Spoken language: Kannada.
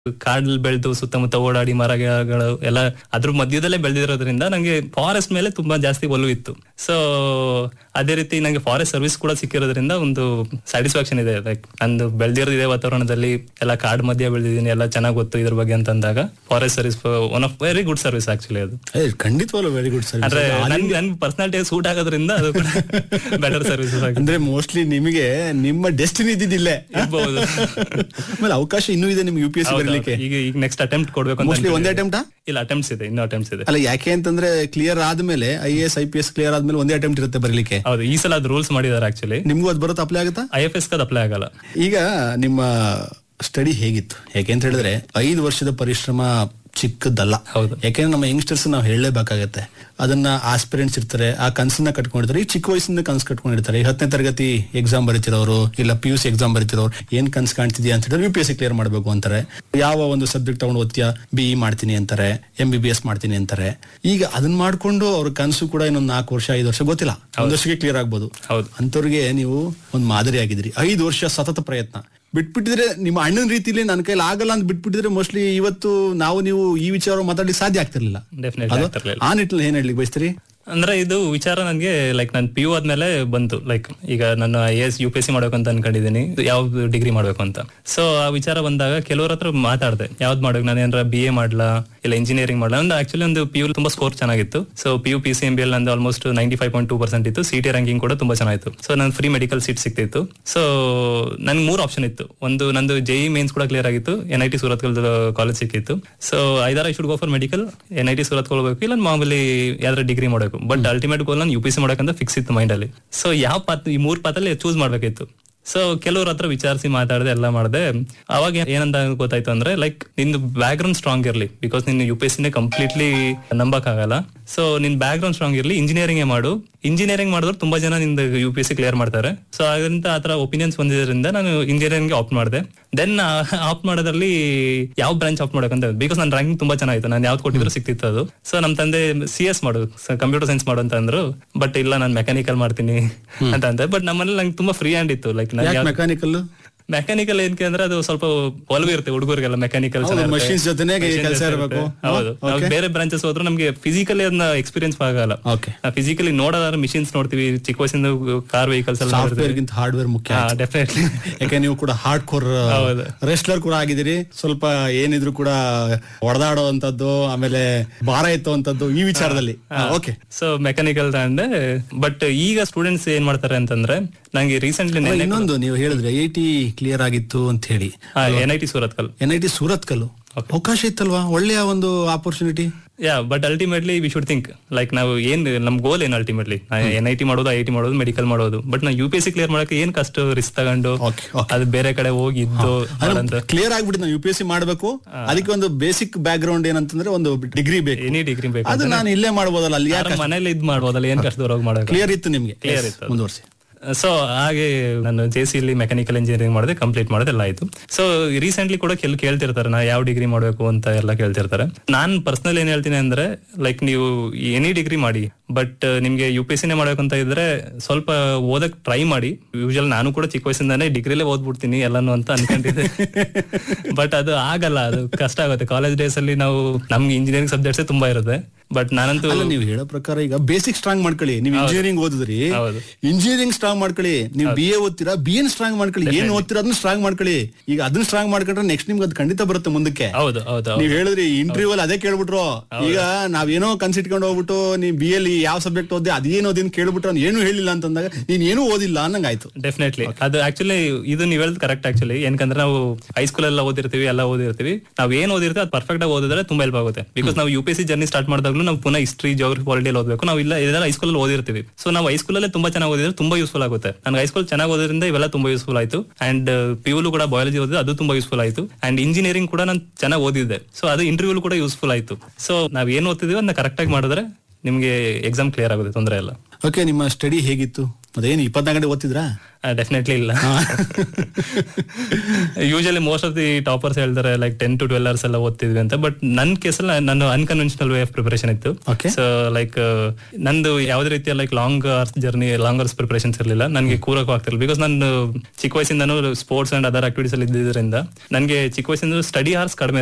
ಕಾಡಲ್ಲಿ ಬೆಳೆದು ಸುತ್ತಮುತ್ತ ಓಡಾಡಿ ಮರಗಳು ಎಲ್ಲ ಅದ್ರ ಮಧ್ಯದಲ್ಲೇ ಬೆಳೆದಿರೋದ್ರಿಂದ ನಂಗೆ ಫಾರೆಸ್ಟ್ ಮೇಲೆ ತುಂಬಾ ಜಾಸ್ತಿ ಒಲವು ಇತ್ತು ಸೊ ಅದೇ ರೀತಿ ನಂಗೆ ಫಾರೆಸ್ಟ್ ಸರ್ವಿಸ್ ಕೂಡ ಸಿಕ್ಕಿರೋದ್ರಿಂದ ಒಂದು ಸ್ಯಾಟಿಸ್ಫ್ಯಾಕ್ಷನ್ ಇದೆ ಲೈಕ್ ನಂದು ಬೆಳೆದಿರೋದು ಇದೇ ವಾತಾವರಣದಲ್ಲಿ ಎಲ್ಲ ಕಾಡ್ ಮಧ್ಯೆ ಬೆಳೆದಿದ್ದೀನಿ ಎಲ್ಲ ಚೆನ್ನಾಗಿ ಗೊತ್ತು ಇದ್ರ ಬಗ್ಗೆ ಅಂತ ಅಂದಾಗ forest service one of very good service actually ಅದು ಏ, ಖಂಡಿತವಾಗ್ಲೂ ವೆರಿ ಗುಡ್ ಸರ್ ಅಂದ್ರೆ ನನ್ ನನ್ ಪರ್ಸನಾಲಿಟಿ ಸೂಟ್ ಆಗೋದ್ರಿಂದ ಅದು ಕೂಡ ಬೆಟರ್ ಸರ್ವಿಸ್ ಅಂದ್ರೆ ಮೋಸ್ಟ್ಲಿ ನಿಮಗೆ ನಿಮ್ಮ ಡೆಸ್ಟಿನಿ ಇದ್ದಿದ್ದಿಲ್ಲೇ ಇರ್ಬೋದು ಆಮೇಲೆ ಅವಕಾಶ ಇನ್ನೂ ಇದೆ ನಿಮ್ಗೆ ಯು ಪಿ ಎಸ್ ಸಿ ಬರಲಿಕ್ಕೆ ಈಗ ಈಗ ನೆಕ್ಸ್ಟ್ ಅಟೆಂಪ್ಟ್ ಕೊಡ್ಬೇಕು ಅಂತ ಮೋಸ್ಟ್ಲಿ ಒಂದೇ ಅನ್ಕೊಂಡಿದ್ದೀನಿ. ಅಟೆಂಪ್ಟಾ ಇಲ್ಲ ಅಟೆಂಪ್ಟ್ಸ್ ಇದೆ ಇನ್ನೂ ಅಟೆಂಪ್ಟ್ಸ್ ಇದೆ ಅಲ್ಲ ಯಾಕೆ ಅಂತಂದ್ರೆ ಕ್ಲಿಯರ್ ಆದ್ಮೇಲೆ I S I P S clear ಆದ್ಮೇಲೆ ಒಂದೇ ಅಟೆಂಪ್ಟ್ ಇರುತ್ತೆ ಬರಲಿಕ್ಕೆ ಹೌದು ಈ ಸಲ ಅದು ರೂಲ್ಸ್ ಮಾಡಿದ್ದಾರೆ ಆಕ್ಚುಲಿ ನಿಮ್ಗೂ ಅದು ಬರುತ್ತೆ ಅಪ್ಲೈ ಆಗುತ್ತಾ ಐ ಎಫ್ ಎಸ್ ಕದ್ ಅಪ್ಲೈ ಆಗಲ್ಲ ಈಗ ನಿಮ್ಮ ಸ್ಟಡಿ ಹೇಗಿತ್ತು ಯಾಕೆ ಅಂತ ಹೇಳಿದ್ರೆ ಐದು ವರ್ಷದ ಪರಿಶ್ರಮ ಚಿಕ್ಕದಲ್ಲ ಹೌದು. ಯಾಕೆಂದ್ರೆ ನಮ್ಮ ಯಂಗ್ಸ್ಟರ್ಸ್ ನಾವು ಹೇಳಲೇಬೇಕಾಗತ್ತೆ ಅದನ್ನ ಆಸ್ಪಿರೆಂಟ್ಸ್ ಇರ್ತಾರೆ ಆ ಕನ್ಸನ್ನ ಕಟ್ಕೊಂಡಿರ್ತಾರೆ ಈ ಚಿಕ್ಕ ವಯಸ್ಸಿಂದ ಕನ್ಸು ಕಟ್ಕೊಂಡಿರ್ತಾರೆ ಈ ಹತ್ತನೇ ತರಗತಿ ಎಕ್ಸಾಮ್ ಬರೀತಿರೋರು ಇಲ್ಲ ಪಿ ಯು ಸಿ ಎಕ್ಸಾಮ್ ಬರೀತಿರೋರು ಏನ್ ಕನ್ಸು ಕಾಣ್ತಿದ್ಯಾ ಅಂತ ಹೇಳಿದ್ರೆ U P S C clear ಮಾಡಬೇಕು ಅಂತಾರೆ ಯಾವ ಒಂದು ಸಬ್ಜೆಕ್ಟ್ ತಗೊಂಡು ಓದ್ತೀಯಾ ಬಿ ಇ ಮಾಡ್ತೀನಿ ಅಂತಾರೆ ಎಂ ಬಿ ಬಿ ಎಸ್ ಮಾಡ್ತೀನಿ ಅಂತಾರೆ ಈಗ ಅದನ್ನ ಮಾಡ್ಕೊಂಡು ಅವ್ರ ಕನಸು ಕೂಡ ಇನ್ನೊಂದು ನಾಲ್ಕು ವರ್ಷ ಐದು ವರ್ಷ ಗೊತ್ತಿಲ್ಲ ಒಂದ್ ವರ್ಷಕ್ಕೆ ಕ್ಲಿಯರ್ ಆಗ್ಬೋದು ಹೌದು ಅಂತವ್ರಿಗೆ ನೀವು ಒಂದು ಮಾದರಿ ಆಗಿದ್ರಿ ಐದು ವರ್ಷ ಸತತ ಪ್ರಯತ್ನ ಬಿಟ್ಬಿಟ್ಟಿದ್ರೆ ನಿಮ್ಮ ಅಣ್ಣನ ರೀತಿಲಿ ನನ್ನ ಕೈಲಿ ಆಗಲ್ಲ ಅಂತ ಬಿಟ್ಬಿಟ್ಟಿದ್ರೆ ಮೋಸ್ಟ್ಲಿ ಇವತ್ತು ನಾವು ನೀವು ಈ ವಿಚಾರ ಮಾತಾಡ್ಲಿಕ್ಕೆ ಸಾಧ್ಯ ಆಗ್ತಿರ್ಲಿಲ್ಲ ಡೆಫಿನೆಟ್ಲಿ ಅದು ಆಗ್ತಿರ್ಲಿಲ್ಲ ಆ ನಿಟ್ಟಿನಲ್ಲಿ ಏನ್ ಹೇಳ್ಲಿಕ್ಕೆ ಬಯಸ್ತೀರಿ ಅಂದ್ರೆ ಇದು ವಿಚಾರ ನನಗೆ ಲೈಕ್ ನಾನು ಪಿ ಯು ಆದ್ಮೇಲೆ ಬಂತು ಲೈಕ್ ಈಗ ನಾನು I S U P S C ಮಾಡ್ಬೇಕು ಅಂತ ಅನ್ಕೊಂಡಿದ್ದೀನಿ ಯಾವ ಡಿಗ್ರಿ ಮಾಡ್ಬೇಕು ಅಂತ ಸೊ ಆ ವಿಚಾರ ಬಂದಾಗ ಕೆಲವ್ರ ಹತ್ರ ಮಾತಾಡಿದೆ ಯಾವ್ದು ಮಾಡ್ಬೇಕು ನಾನು ಏನಾರ ಬಿ ಎ ಮಾಡ್ಲಾ ಇಲ್ಲ ಇಂಜಿನಿಯರಿಂಗ್ ಮಾಡ್ಲಾ ಅಂದ್ರೆ ಆಕ್ಚುಲಿ ಒಂದು ಪಿ ಯು ತುಂಬಾ ಸ್ಕೋರ್ ಚೆನ್ನಾಗಿತ್ತು so P U P C M B ಎಲ್ ನಂದು almost ninety five point two percent ಇತ್ತು ಸಿ ಟಿ ರ್ಯಾಂಕಿಂಗ್ ಕೂಡ ತುಂಬಾ ಚೆನ್ನಾಗಿತ್ತು ಸೊ ನಾನು ಫ್ರೀ ಮೆಡಿಕಲ್ ಸೀಟ್ ಸಿಕ್ತಿತ್ತು ಸೊ ನನ್ಗೆ ಮೂರು ಆಪ್ಷನ್ ಇತ್ತು ಒಂದು ನಂದು ಜೆ ಇ ಮೇನ್ಸ್ ಕೂಡ ಕ್ಲಿಯರ್ ಆಗಿತ್ತು N I T Surat college ಸಿಕ್ಕಿತ್ತು ಸೊ ಐದಾರ I should go for medical N I T Surat ಹೋಗ್ಬೇಕು ಇಲ್ಲ ಮಾಮೂಲಿ ಯಾವ್ದಾರ ಡಿಗ್ರಿ ಮಾಡಬೇಕು ಬಟ್ ಅಲ್ಟಿಮೇಟ್ ಗೋಲ್ ನಾನು ಯು ಪಿ ಸಿ ಮಾಡಬೇಕಂತ ಫಿಕ್ಸ್ ಇತ್ತು ಮೈಂಡ್ ಅಲ್ಲಿ ಸೊ ಯಾವ ಪಾತ್ ಈ ಮೂರ್ ಪಾತಲ್ಲಿ ಚೂಸ್ ಮಾಡ್ಬೇಕಿತ್ತು ಸೊ ಕೆಲವ್ರ ಹತ್ರ ವಿಚಾರಿಸಿ ಮಾತಾಡದೆ ಎಲ್ಲ ಮಾಡಿದೆ ಅವಾಗ ಏನಂತ ಗೊತ್ತಾಯ್ತು ಅಂದ್ರೆ ಲೈಕ್ ನಿಂದು ಬ್ಯಾಕ್ ಗ್ರೌಂಡ್ ಸ್ಟ್ರಾಂಗ್ ಇರಲಿ ಬಿಕಾಸ್ ನಿನ್ನ ಯು ಪಿ ಎಸ್ ಸಿನೇ ಕಂಪ್ಲೀಟ್ಲಿ ನಂಬಕ್ ಆಗಲ್ಲ ಸೊ ನಿನ್ ಬ್ಯಾಕ್ ಗ್ರೌಂಡ್ ಸ್ಟ್ರಾಂಗ್ ಇರಲಿ ಇಂಜಿನಿಯರಿಂಗ್ ಮಾಡು ಇಂಜಿನಿಯರಿಂಗ್ ಮಾಡಿದ್ರೆ ತುಂಬಾ ಜನ ನಿಂದ U P S C clear ಮಾಡ್ತಾರೆ ಸೊ ಅದರಿಂದ ಆತರ ಒಪಿನಿಯನ್ಸ್ ಬಂದಿದ್ದರಿಂದ ನಾನು ಇಂಜಿನಿಯರಿಂಗ್ ಆಪ್ಟ್ ಮಾಡಿದೆ ದೆನ್ ಆಪ್ಟ್ ಮಾಡೋದ್ರಲ್ಲಿ ಯಾವ ಬ್ರಾಂಚ್ ಆಪ್ಟ್ ಮಾಡಬೇಕಂತ ಬಿಕಾಸ್ ನನ್ನ ರ್ಯಾಂಕಿಂಗ್ ತುಂಬಾ ಚೆನ್ನಾಗಿತ್ತು ನಾನು ಯಾವ್ದು ಕೊಟ್ಟಿದ್ರು ಸಿಕ್ತಿತ್ತು ಅದು ಸೊ ನಮ್ ತಂದೆ ಸಿ ಎಸ್ ಮಾಡು ಕಂಪ್ಯೂಟರ್ ಸೈನ್ಸ್ ಮಾಡು ಅಂತ ಅಂದ್ರು ಬಟ್ ಇಲ್ಲ ನಾನು ಮೆಕ್ಯಾನಿಕಲ್ ಮಾಡ್ತೀನಿ ಅಂತ ಅಂದೆ ಬಟ್ ನಮ್ಮಲ್ಲಿ ನಂಗೆ ತುಂಬಾ ಫ್ರೀ ಹ್ಯಾಂಡ್ ಇತ್ತು ಲೈಕ್ ಯಾಕೆ ಮೆಕ್ಯಾನಿಕಲ್ ಮೆಕ್ಯಾನಿಕಲ್ ಏನಕ್ಕೆ ಅಂದ್ರೆ ಅದು ಸ್ವಲ್ಪ ಒಲವು ಇರುತ್ತೆ ಹುಡುಗರಿಗೆಲ್ಲ ಮೆಕ್ಯಾನಿಕಲ್ ಹೌದು, machines ಜೊತೆನೇ ಕೆಲ್ಸ ಇರ್ಬೇಕು. ಹೌದು ಹಾ, ನಾವು okay. ಬೇರೆ ಬ್ರಾಂಚಸ್ ಹೋದ್ರೆ ನಮ್ಗೆ ಫಿಸಿಕಲಿ ಅದನ್ನ ಎಕ್ಸ್ಪೀರಿಯನ್ಸ್ ಆಗಲ್ಲ ಓಕೆ ನಾವು ಫಿಸಿಕಲಿ ನೋಡೋದಾದ್ರೆ ಮಿಷಿನ್ಸ್ ನೋಡ್ತೀವಿ ಚಿಕ್ಕ ವಯಸ್ಸಿಂದ ಕಾರ್ ವೆಹಿಕಲ್ಸ್ ಎಲ್ಲ ನೋಡ್ತೀವಿ ಸಾಫ್ಟ್ವೇರ್ ಗಿಂತ ಹಾರ್ಡ್ವೇರ್ ಮುಖ್ಯ ಡೆಫಿನೆಟ್ಲಿ ಯಾಕೆ ನೀವು ಕೂಡ ಹಾರ್ಡ್ ಕೋರ್ ಹೌದು. ರೆಸ್ಲರ್ ಕೂಡ ಆಗಿದ್ದೀರಿ ಸ್ವಲ್ಪ ಏನಿದ್ರು ಕೂಡ ಹೊಡೆದಾಡೋ ಅಂತದ್ದು ಆಮೇಲೆ ಭಾರ ಎತ್ತುವಂತದ್ದು ಈ ವಿಚಾರದಲ್ಲಿ ಓಕೆ ಸೊ ಮೆಕ್ಯಾನಿಕಲ್ ತಗೊಂಡೆ ಬಟ್ ಈಗ ಸ್ಟೂಡೆಂಟ್ಸ್ ಏನ್ ಮಾಡ್ತಾರೆ ಅಂತಂದ್ರೆ ನಂಗೆ ರೀಸೆಂಟ್ಲಿ ಇನ್ನೊಂದು ನೀವು ಹೇಳಿದ್ರೆ ಐ ಟಿ ಕ್ಲಿಯರ್ ಆಗಿತ್ತು ಅಂತ ಹೇಳಿ ಎನ್ ಐ ಟಿ ಸೂರತ್ ಕಲ್ ಎನ್ ಐ ಟಿ ಸೂರತ್ ಕಲ್ಲು ಅವಕಾಶ ಇತ್ತಲ್ವಾ ಒಳ್ಳೆಯ ಒಂದು opportunity yeah but ultimately we should think like ನಾವು ಏನ್ ನಮ್ ಗೋಲ್ ಏನು ಅಲ್ಟಿಮೇಟ್ಲಿ ಎನ್ ಐ ಟಿ ಮಾಡೋದು ಐ ಟಿ ಮಾಡೋದು ಮೆಡಿಕಲ್ ಮಾಡೋದು ಬಟ್ ನಾವು U P S C clear ಮಾಡಕ್ಕೆ ಏನ್ ಕಷ್ಟ ರಿಸ್ಕ್ ತಗೊಂಡು ಓಕೆ ಓಕೆ ಅದು ಬೇರೆ ಕಡೆ ಹೋಗಿ ಇದ್ದು ಮಾಡಂತ ಕ್ಲಿಯರ್ ಆಗ್ಬಿಟ್ಟು ನಾವು ಯು ಪಿ ಎಸ್ ಸಿ ಮಾಡಬೇಕು ಅದಕ್ಕೆ ಒಂದು ಬೇಸಿಕ್ ಬ್ಯಾಕ್ ಗ್ರೌಂಡ್ ಏನಂತಂದ್ರೆ ಒಂದು ಡಿಗ್ರಿ ಬೇಕು ಎನಿ ಡಿಗ್ರಿ ಬೇಕು ಅದು ನಾನು ಇಲ್ಲೇ ಮಾಡ್ಬೋದಲ್ಲ ಅಲ್ಲಿ ಯಾಕೆ ಮನೇಲಿ ಇದ್ ಮಾಡ್ಬೋದಲ್ಲ ಏನ್ ಕಷ್ಟದವ್ರಾಗ ಮಾಡೋದು ಕ್ಲಿಯರ್ ಇತ್ತು ನಿಮ್ಗೆ Clear Yes, ಇತ್ತು ಅದು. ಮುಂದುವರ್ಸಿ ಸೊ ಹಾಗೆ ನಾನು ಜೆ ಸಿ ಇಲ್ಲಿ ಮೆಕ್ಯಾನಿಕಲ್ ಇಂಜಿನಿಯರಿಂಗ್ ಮಾಡಿದೆ ಕಂಪ್ಲೀಟ್ ಮಾಡಿದೆ ಎಲ್ಲ ಆಯ್ತು ಸೊ ರೀಸೆಂಟ್ಲಿ ಕೂಡ ಕೆಲ್ ಕೇಳ್ತಿರ್ತಾರೆ ನಾ ಯಾವ ಡಿಗ್ರಿ ಮಾಡಬೇಕು ಅಂತ ಎಲ್ಲ ಕೇಳ್ತಿರ್ತಾರೆ ನಾನ್ ಪರ್ಸನಲ್ ಏನ್ ಹೇಳ್ತೀನಿ ಅಂದ್ರೆ ಲೈಕ್ ನೀವು ಎನಿ ಡಿಗ್ರಿ ಮಾಡಿ ಬಟ್ ನಿಮ್ಗೆ ಯು ಪಿ ಸಿನೇ ಮಾಡ್ಬೇಕು ಅಂತ ಇದ್ರೆ ಸ್ವಲ್ಪ ಓದಕ್ ಟ್ರೈ ಮಾಡಿ ಯೂಶಲ್ ನಾನು ಕೂಡ ಚಿಕ್ಕ ವಯಸ್ಸಿಂದಾನೆ ಡಿಗ್ರಿಲೇ ಓದ್ಬಿಡ್ತೀನಿ ಎಲ್ಲಾನು ಅಂತ ಅನ್ಕೊಂಡಿದ್ದೆ ಬಟ್ ಅದು ಆಗಲ್ಲ ಅದು ಕಷ್ಟ ಆಗುತ್ತೆ ಕಾಲೇಜ್ ಡೇಸ್ ಅಲ್ಲಿ ನಾವು ನಮ್ಗೆ ಇಂಜಿನಿಯರಿಂಗ್ ಸಬ್ಜೆಕ್ಟ್ಸ್ ತುಂಬಾ ಇರುತ್ತೆ ಬಟ್ ನಾನಂತೂ ಅಲ್ಲ ನೀವು ಹೇಳೋ ಪ್ರಕಾರ ಈಗ ಬೇಸಿಕ್ ಸ್ಟ್ರಾಂಗ್ ಮಾಡ್ಕೊಳ್ಳಿ ನೀವು ಇಂಜಿನಿಯರಿಂಗ್ ಓದಿದ್ರಿ ಹೌದು. ಇಂಜಿನಿಯರಿಂಗ್ ಸ್ಟ್ರಾಂಗ್ ಮಾಡ್ಕೊಳ್ಳಿ ನೀವು ಬಿ ಎ ಓದ್ತೀರಾ ಬಿ ಎನ್ ಸ್ಟ್ರಾಂಗ್ ಮಾಡ್ಕೊಳ್ಳಿ ಏನ್ ಓದ್ತೀರಾ ಅದನ್ನ ಸ್ಟ್ರಾಂಗ್ ಮಾಡ್ಕೊಳ್ಳಿ ಈಗ ಅದನ್ನ ಸ್ಟ್ರಾಂಗ್ ಮಾಡ್ಕೊಂಡ್ರೆ ನೆಕ್ಸ್ಟ್ ನಿಮ್ಗೆ ಅದು ಖಂಡಿತ ಬರುತ್ತೆ ಮುಂದಕ್ಕೆ ಹೌದು ಹೌದು ಹೌದು ನೀವ್ ಹೇಳಿದ್ರಿ ಇಂಟರ್ವ್ಯೂ ಅಲ್ಲಿ ಅದೇ ಕೇಳ್ಬಿಟ್ರು ಈಗ ನಾವೇನೋ ಕನ್ಸಿಟ್ಕೊಂಡು ಹೋಗ್ಬಿಟ್ಟು ನೀವ್ ಬಿ ಎಲ್ಲಿ ಯಾವ ಸಬ್ಜೆಕ್ಟ್ ಓದಿ ಅದೇನು ಓದಿನ ಕೇಳ್ಬಿಟ್ರು ಅವ್ನು ಏನು ಹೇಳಿಲ್ಲ ಅಂತಂದಾಗ ನೀನ್ ಏನೂ ಓದಿಲ್ಲ ಅನ್ನಂಗ್ ಆಯ್ತು ಡೆಫಿನೆಟ್ಲಿ ಅದು ಆಕ್ಚುಲಿ ಇದು ನೀವ್ ಹೇಳದ್ ಕರೆಕ್ಟ್ ಆಕ್ಚುಲಿ ಏನಕಂದ್ರೆ ನಾವು ಹೈಸ್ಕೂಲ್ ಎಲ್ಲ ಓದಿರ್ತೀವಿ ಎಲ್ಲ ಓದಿರ್ತೀವಿ ನಾವ್ ಏನ್ ಓದಿರ್ತೀವಿ ಅದು ಪರ್ಫೆಕ್ಟ್ ಆಗಿ ಓದಿದ್ರೆ ತುಂಬಾ ಹೆಲ್ಪ್ ಆಗುತ್ತೆ ಬಿಕಾಸ್ ನಾವು U P C journey start ಮಾಡಿದಾಗ್ಲೂ ನಾವು ಪುನಃ ಹಿಸ್ಟ್ರಿ ಜೋಗ್ರಫಿ ಪಾಲಿಟಿಯಲ್ಲಿ ಓದಬೇಕು ನಾವು ಇಲ್ಲ ಇದೆಲ್ಲ ಹೈಸ್ಕೂಲ್ ಅಲ್ಲಿ ಓದಿರ್ತೀವಿ ಸೊ ನಾವು ಹೈಸ್ಕೂಲ್ ಅಲ್ಲೇ ತುಂಬಾ ಚೆನ್ನಾಗಿ ಓದಿದ್ರೆ ತುಂಬಾ ಯೂಸ್ಫುಲ್ ಆಗುತ್ತೆ ನನ್ಗೆ ಹೈಸ್ಕೂಲ್ ಚೆನ್ನಾಗಿ ಓದೋದ್ರಿಂದ ಇವೆಲ್ಲ ತುಂಬಾ ಯೂಸ್ಫುಲ್ ಆಯ್ತು ಅಂಡ್ ಪಿ ಕೂಡ ಬಯಾಲಜಿ ಓದಿದ್ರೆ ಅದು ತುಂಬಾ ಯೂಸ್ಫುಲ್ ಆಯ್ತು ಅಂಡ್ ಇಂಜಿನಿಯರಿಂಗ್ ಕೂಡ ನಾನು ಚೆನ್ನಾಗಿ ಓದಿದ್ದೆ ಸೊ ಅದು ಇಂಟರ್ವ್ಯೂ ಕೂಡ ಯೂಸ್ಫುಲ್ ಆಯ್ತು ಸೊ ನಾವ್ ಏನ್ ಓದ್ತಿದೀವಿ ಅದನ್ನ ಕರೆಕ್ಟ್ ಆಗಿ ಮಾಡಿದ್ರೆ ನಿಮ್ಗೆ ಎಕ್ಸಾಮ್ ಕ್ಲಿಯರ್ ಆಗುತ್ತೆ ತೊಂದರೆ ಇಲ್ಲ ಓಕೆ ನಿಮ್ಮ ಸ್ಟಡಿ ಹೇಗಿತ್ತು ಅದೇನು ಇಪ್ಪತ್ನಾಲ್ಕು ಗಂಟೆ ಓದ್ತಿದ್ರಾ ಡೆಫಿನೆಟ್ಲಿ ಇಲ್ಲ usually most of the toppers ಹೇಳ್ತಾರೆ like ten to twelve hours ಎಲ್ಲ ಓದ್ತಿದ್ವಿ ಅಂತ ಬಟ್ ನನ್ನ ಕೇಸಲ್ಲಿ ನಾನು ಅನ್ಕನ್ವೆನ್ಷನಲ್ ವೇ ಆಫ್ ಪ್ರಿಪರೇಷನ್ ಇತ್ತು Okay. ಸೊ ಲೈಕ್ ನಂದು ಯಾವುದೇ ರೀತಿಯ like long hours journey long hours preparations ಇರಲಿಲ್ಲ ನನಗೆ ಕೂರಕ್ಕೂ ಆಗ್ತಿರಲಿಲ್ಲ ಬಿಕಾಸ್ ನಾನು ಚಿಕ್ಕ ವಯಸ್ಸಿಂದನೂ ಸ್ಪೋರ್ಟ್ಸ್ ಅಂಡ್ ಅದರ್ ಆಕ್ಟಿವಿಟೀಸ್ ಅಲ್ಲಿ ಇದ್ದಿದ್ದರಿಂದ ನನಗೆ ಚಿಕ್ಕ ವಯಸ್ಸಿಂದ ಸ್ಟಡಿ ಅವರ್ಸ್ ಕಡಿಮೆ